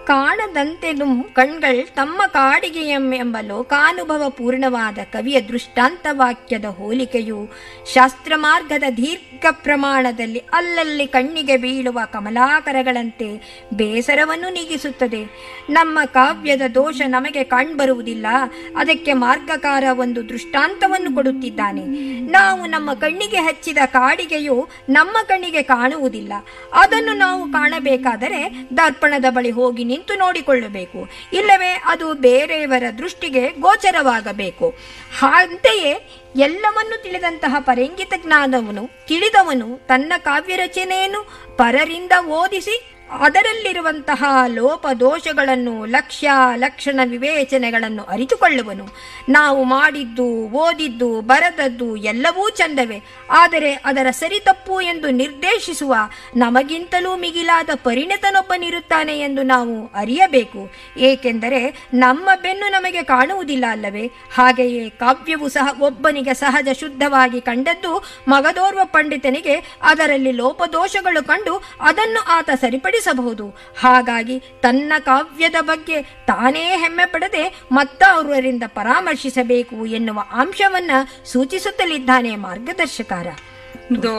ಕಾಣದಂತೆನು ಕಣ್ಗಳ್ ತಮ್ಮ ಕಾಡಿಗೆಯಂ ಎಂಬ ಲೋಕಾನುಭವ ಪೂರ್ಣವಾದ ಕವಿಯ ದೃಷ್ಟಾಂತ ವಾಕ್ಯದ ಹೋಲಿಕೆಯು ಶಾಸ್ತ್ರ ಮಾರ್ಗದ ದೀರ್ಘ ಪ್ರಮಾಣದಲ್ಲಿ ಅಲ್ಲಲ್ಲಿ ಕಣ್ಣಿಗೆ ಬೀಳುವ ಕಮಲಾಕರಗಳಂತೆ ಬೇಸರವನ್ನು ನೀಗಿಸುತ್ತದೆ ನಮ್ಮ ಕಾವ್ಯದ ದೋಷ ನಮಗೆ ಕಾಣ್ಬರುವುದಿಲ್ಲ ಅದಕ್ಕೆ ಮಾರ್ಗಕಾರ ಒಂದು ದೃಷ್ಟಾಂತವನ್ನು ಕೊಡುತ್ತಿದ್ದಾನೆ ನಾವು ನಮ್ಮ ಕಣ್ಣಿಗೆ ಹಚ್ಚಿದ ಕಾಡಿಗೆಯು ನಮ್ಮ ಕಣ್ಣಿಗೆ ಕಾಣುವುದಿಲ್ಲ ಅದನ್ನು ನಾವು ಕಾಣಬೇಕಾದರೆ ದರ್ಪಣದ ಬಳಿ ಹೋಗಿ ನಿಂತು ನೋಡಿಕೊಳ್ಳಬೇಕು ಇಲ್ಲವೇ ಅದು ಬೇರೆಯವರ ದೃಷ್ಟಿಗೆ ಗೋಚರವಾಗಬೇಕು ಅಂತೆಯೇ ಎಲ್ಲವನ್ನು ತಿಳಿದಂತಹ ಪರಂಗಿತ ಜ್ಞಾನವನು ತಿಳಿದವನು ತನ್ನ ಕಾವ್ಯ ರಚನೆಯನ್ನು ಪರರಿಂದ ಓದಿಸಿ ಅದರಲ್ಲಿರುವಂತಹ ಲೋಪ ದೋಷಗಳನ್ನು ಲಕ್ಷ್ಯ ಲಕ್ಷಣ ವಿವೇಚನೆಗಳನ್ನು ಅರಿತುಕೊಳ್ಳುವನು ನಾವು ಮಾಡಿದ್ದು ಓದಿದ್ದು ಬರೆದದ್ದು ಎಲ್ಲವೂ ಚಂದವೇ ಆದರೆ ಅದರ ಸರಿತಪ್ಪು ಎಂದು ನಿರ್ದೇಶಿಸುವ ನಮಗಿಂತಲೂ ಮಿಗಿಲಾದ ಪರಿಣಿತನೊಬ್ಬನಿರುತ್ತಾನೆ ಎಂದು ನಾವು ಅರಿಯಬೇಕು ಏಕೆಂದರೆ ನಮ್ಮ ಬೆನ್ನು ನಮಗೆ ಕಾಣುವುದಿಲ್ಲ ಅಲ್ಲವೇ ಹಾಗೆಯೇ ಕಾವ್ಯವು ಸಹ ಒಬ್ಬನಿಗೆ ಸಹಜ ಶುದ್ಧವಾಗಿ ಕಂಡದ್ದು ಮಗದೋರ್ವ ಪಂಡಿತನಿಗೆ ಅದರಲ್ಲಿ ಲೋಪದೋಷಗಳು ಕಂಡು ಅದನ್ನು ಆತ ಸರಿಪಡಿಸಬಹುದು ಹಾಗಾಗಿ ತನ್ನ ಕಾವ್ಯದ ಬಗ್ಗೆ ತಾನೇ ಹೆಮ್ಮೆ ಪಡದೆ ಮತ್ತವರಿಂದ ಪರಾಮರ್ಶಿಸಬೇಕು ಎನ್ನುವ ಅಂಶವನ್ನ ಸೂಚಿಸುತ್ತಲಿದ್ದಾನೆ ಮಾರ್ಗದರ್ಶಕಾರ ಇದು